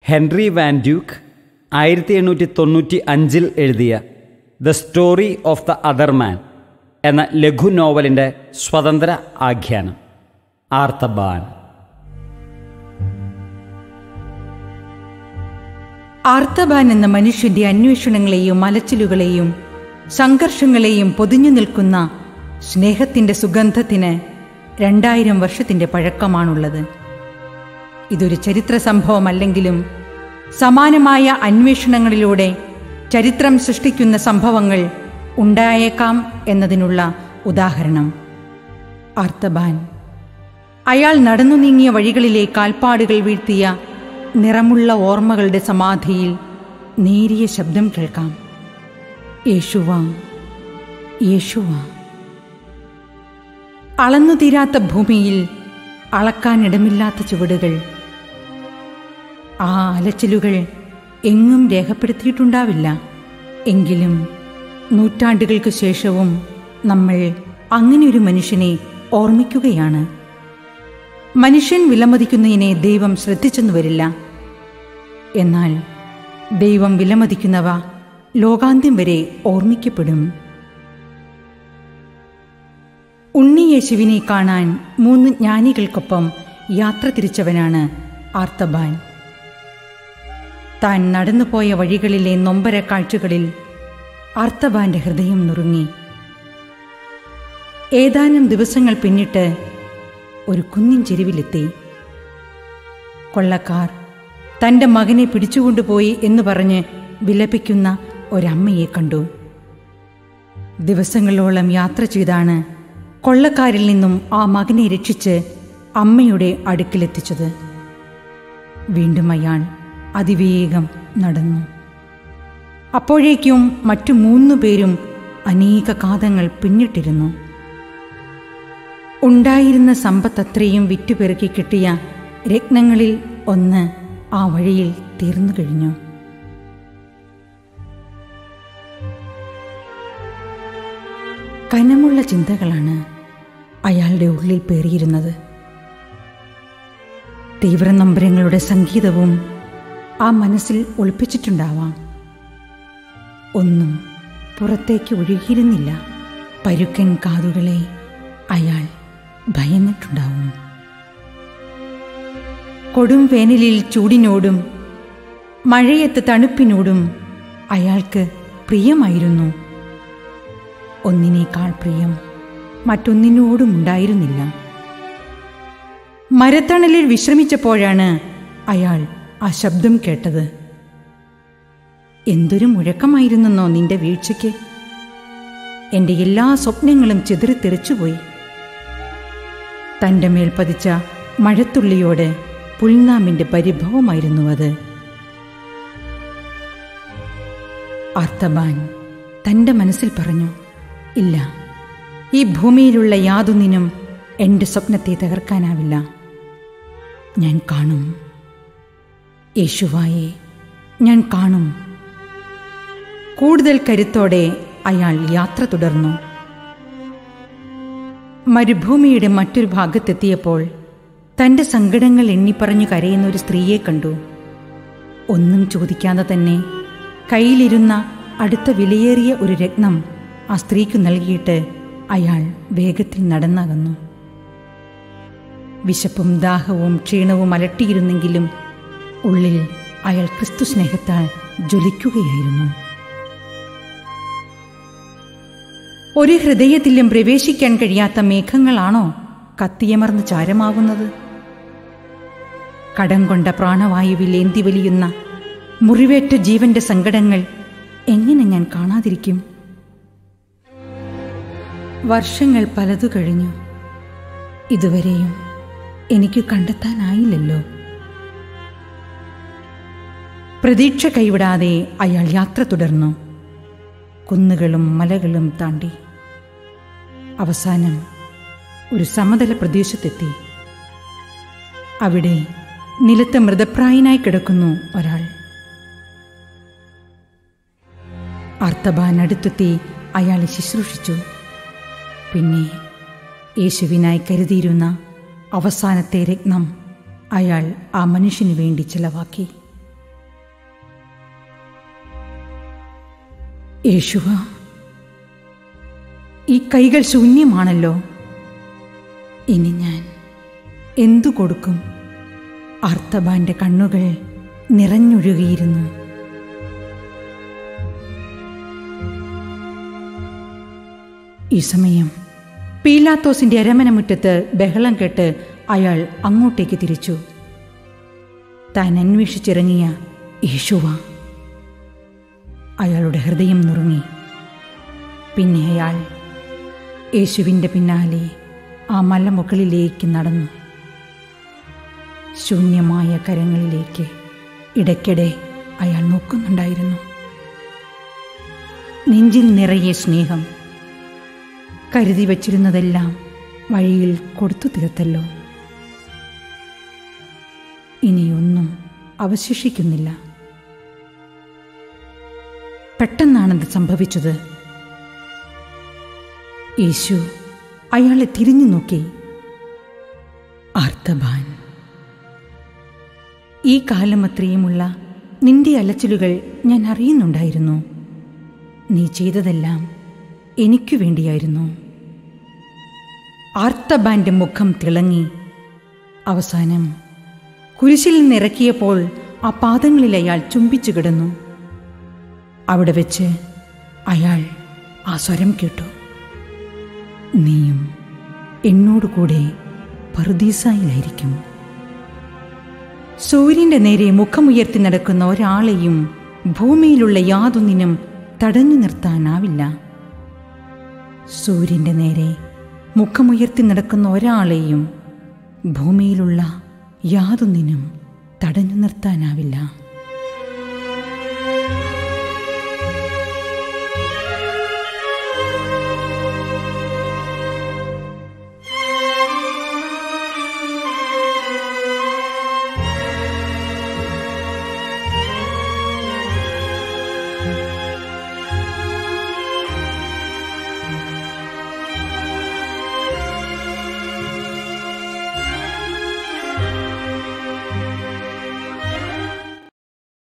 Henry van Duke ആയിരത്തി എണ്ണൂറ്റി തൊണ്ണൂറ്റി അഞ്ചിൽ എഴുതിയ the story of the other man എന്ന ലഘു നോവലിൻ്റെ സ്വതന്ത്ര ആഖ്യാനം ആർത്തബാൻ ആർത്തബാൻ എന്ന മനുഷ്യന്റെ അന്വേഷണങ്ങളെയും അലച്ചിലുകളെയും സംഘർഷങ്ങളെയും പൊതിഞ്ഞു നിൽക്കുന്ന സ്നേഹത്തിന്റെ സുഗന്ധത്തിന് രണ്ടായിരം വർഷത്തിന്റെ പഴക്കമാണുള്ളത് ഇതൊരു ചരിത്ര സംഭവമല്ലെങ്കിലും സമാനമായ അന്വേഷണങ്ങളിലൂടെ ചരിത്രം സൃഷ്ടിക്കുന്ന സംഭവങ്ങൾ ഉണ്ടായേക്കാം എന്നതിനുള്ള ഉദാഹരണം ആർത്തബാൻ അയാൾ നടന്നു നീങ്ങിയ വഴികളിലെ കാൽപ്പാടുകൾ വീഴ്ത്തിയ നിറമുള്ള ഓർമ്മകളുടെ സമാധിയിൽ നേരിയ ശബ്ദം കേൾക്കാം യേശുവ യേശുവ അളന്നു തീരാത്ത ഭൂമിയിൽ അളക്കാനിടമില്ലാത്ത ചുവടുകൾ ആ അലച്ചിലുകൾ എങ്ങും രേഖപ്പെടുത്തിയിട്ടുണ്ടാവില്ല എങ്കിലും നൂറ്റാണ്ടുകൾക്ക് ശേഷവും നമ്മൾ അങ്ങനെയൊരു മനുഷ്യനെ ഓർമ്മിക്കുകയാണ് മനുഷ്യൻ വിലമതിക്കുന്നതിനെ ദൈവം ശ്രദ്ധിച്ചെന്നു വരില്ല എന്നാൽ ദൈവം വിലമതിക്കുന്നവ ലോകാന്ത്യം വരെ ഓർമ്മിക്കപ്പെടും ഉണ്ണിയേശുവിനെ കാണാൻ മൂന്ന് ജ്ഞാനികൾക്കൊപ്പം യാത്ര തിരിച്ചവനാണ് ആർത്തബാൻ താൻ നടന്നുപോയ വഴികളിലെ നൊമ്പര കാഴ്ചകളിൽ ആർത്തബാന്റെ ഹൃദയം നുറുങ്ങി ഏതാനും ദിവസങ്ങൾ പിന്നിട്ട് ഒരു കുന്നിൻ ചെരുവിലെത്തി കൊള്ളക്കാർ തൻ്റെ മകനെ പിടിച്ചുകൊണ്ടുപോയി എന്ന് പറഞ്ഞ് വിലപിക്കുന്ന ഒരമ്മയെ കണ്ടു ദിവസങ്ങളോളം യാത്ര ചെയ്താണ് കൊള്ളക്കാരിൽ നിന്നും ആ മകനെ രക്ഷിച്ച് അമ്മയുടെ അടുക്കിലെത്തിച്ചത് വീണ്ടും അയാൾ അതിവേഗം നടന്നു അപ്പോഴേക്കും മറ്റു മൂന്നു പേരും അനേക കാതങ്ങൾ പിന്നിട്ടിരുന്നു ഉണ്ടായിരുന്ന സമ്പത്തത്രയും വിറ്റുപെറുക്കി കിട്ടിയ രത്നങ്ങളിൽ ഒന്ന് ആ വഴിയിൽ തീർന്നു കഴിഞ്ഞു കനമുള്ള ചിന്തകളാണ് അയാളുടെ ഉള്ളിൽ പേറിയിരുന്നത് തീവ്രനമ്പരങ്ങളുടെ സംഗീതവും ആ മനസ്സിൽ ഒളിപ്പിച്ചിട്ടുണ്ടാവാം ഒന്നും പുറത്തേക്ക് ഒഴുകിയിരുന്നില്ല പരുക്കൻ കാതുകളെ അയാൾ ഭയന്നിട്ടുണ്ടാവും കൊടും വേനലിൽ ചൂടിനോടും മഴയത്ത് തണുപ്പിനോടും അയാൾക്ക് പ്രിയമായിരുന്നു ഒന്നിനേക്കാൾ പ്രിയം മറ്റൊന്നിനോടും ഉണ്ടായിരുന്നില്ല മരത്തണലിൽ വിശ്രമിച്ചപ്പോഴാണ് അയാൾ ആ ശബ്ദം കേട്ടത് എന്തൊരു മുഴക്കമായിരുന്നെന്നോ നിന്റെ വീഴ്ചയ്ക്ക് എൻ്റെ എല്ലാ സ്വപ്നങ്ങളും ചിതറിത്തെറിച്ചുപോയി തൻ്റെ മേൽ പതിച്ച മഴത്തുള്ളിയോട് പുൽനാമിൻ്റെ പരിഭവമായിരുന്നു അത് ആർത്തബാൻ തൻ്റെ മനസ്സിൽ പറഞ്ഞു ഇല്ല ഈ ഭൂമിയിലുള്ള യാതൊന്നിനും എൻ്റെ സ്വപ്നത്തെ തകർക്കാനാവില്ല ഞാൻ കാണും യേശുവായെ ഞാൻ കാണും കൂടുതൽ കരുത്തോടെ അയാൾ യാത്ര തുടർന്നു മരുഭൂമിയുടെ മറ്റൊരു ഭാഗത്തെത്തിയപ്പോൾ തൻ്റെ സങ്കടങ്ങൾ എണ്ണിപ്പറഞ്ഞു കരയുന്ന ഒരു സ്ത്രീയെ കണ്ടു ഒന്നും ചോദിക്കാതെ തന്നെ കയ്യിലിരുന്ന അടുത്ത വിലയേറിയ ഒരു രത്നം ആ സ്ത്രീക്ക് നൽകിയിട്ട് അയാൾ വേഗത്തിൽ നടന്നകന്നു വിശപ്പും ദാഹവും ക്ഷീണവും അലട്ടിയിരുന്നെങ്കിലും ഉള്ളിൽ അയാൾ ക്രിസ്തു സ്നേഹത്താൽ ജ്വലിക്കുകയായിരുന്നു ഒരു ഹൃദയത്തിലും പ്രവേശിക്കാൻ കഴിയാത്ത മേഘങ്ങളാണോ കത്തിയമർന്ന് ചാരമാകുന്നത് കടം കൊണ്ട പ്രാണവായുവിൽ ഏന്തി വലിയുന്ന മുറിവേറ്റ ജീവന്റെ സങ്കടങ്ങൾ എങ്ങനെ ഞാൻ കാണാതിരിക്കും വർഷങ്ങൾ പലതു കഴിഞ്ഞു ഇതുവരെയും എനിക്ക് കണ്ടെത്താനായില്ലല്ലോ പ്രതീക്ഷ കൈവിടാതെ അയാൾ യാത്ര തുടർന്നു കുന്നുകളും മലകളും താണ്ടി അവസാനം ഒരു സമതല പ്രദേശത്തെത്തി അവിടെ നിലത്ത് മൃതപ്രായനായി കിടക്കുന്നു ഒരാൾ അർത്ഥബാൻ അടുത്തെത്തി അയാളെ ശുശ്രൂഷിച്ചു പിന്നെ യേശുവിനായി കരുതിയിരുന്ന അവസാനത്തെ രത്നം അയാൾ ആ മനുഷ്യന് വേണ്ടി ചിലവാക്കി യേശുവ ഈ കൈകൾ ശൂന്യമാണല്ലോ ഇനി ഞാൻ എന്തു കൊടുക്കും അർത്ഥബാന്റെ കണ്ണുകൾ നിറഞ്ഞൊഴുകിയിരുന്നു ഈ സമയം പീലാത്തോസിന്റെ അരമനമുറ്റത്ത് ബഹളം കേട്ട് അയാൾ അങ്ങോട്ടേക്ക് തിരിച്ചു താൻ അന്വേഷിച്ചിറങ്ങിയ യേശുവ അയാളുടെ ഹൃദയം നുറുങ്ങി പിന്നെ അയാൾ യേശുവിൻ്റെ പിന്നാലെ ആ മലമുകളിലേക്ക് നടന്നു ശൂന്യമായ കരങ്ങളിലേക്ക് ഇടയ്ക്കിടെ അയാൾ നോക്കുന്നുണ്ടായിരുന്നു നെഞ്ചിൽ നിറയെ സ്നേഹം കരുതി വച്ചിരുന്നതെല്ലാം വഴിയിൽ കൊടുത്തു തീർത്തല്ലോ ഇനിയൊന്നും അവശേഷിക്കുന്നില്ല പെട്ടെന്നാണത് സംഭവിച്ചത് യേശു അയാളെ തിരിഞ്ഞു നോക്കി ആർത്തബാൻ ഈ കാലമത്രയുമുള്ള നിന്റെ അലച്ചിലുകൾ ഞാൻ അറിയുന്നുണ്ടായിരുന്നു നീ ചെയ്തതെല്ലാം എനിക്കു വേണ്ടിയായിരുന്നു ആർത്തബാന്റെ മുഖം തിളങ്ങി അവസാനം കുരിശിൽ നിന്നിറക്കിയപ്പോൾ ആ പാദങ്ങളിൽ അയാൾ ചുംബിച്ചു കിടന്നു അവിടെ വെച്ച് അയാൾ ആ സ്വരം കേട്ടു നീയും എന്നോട് കൂടെ പർദീസായിലായിരിക്കും സൂര്യന്റെ നേരെ മുഖമുയർത്തി നടക്കുന്ന ഒരാളെയും ഭൂമിയിലുള്ള യാതൊന്നിനും തടഞ്ഞു നിർത്താനാവില്ല സൂര്യന്റെ നേരെ മുഖമുയർത്തി നടക്കുന്ന ഒരാളെയും ഭൂമിയിലുള്ള യാതൊന്നിനും തടഞ്ഞു നിർത്താനാവില്ല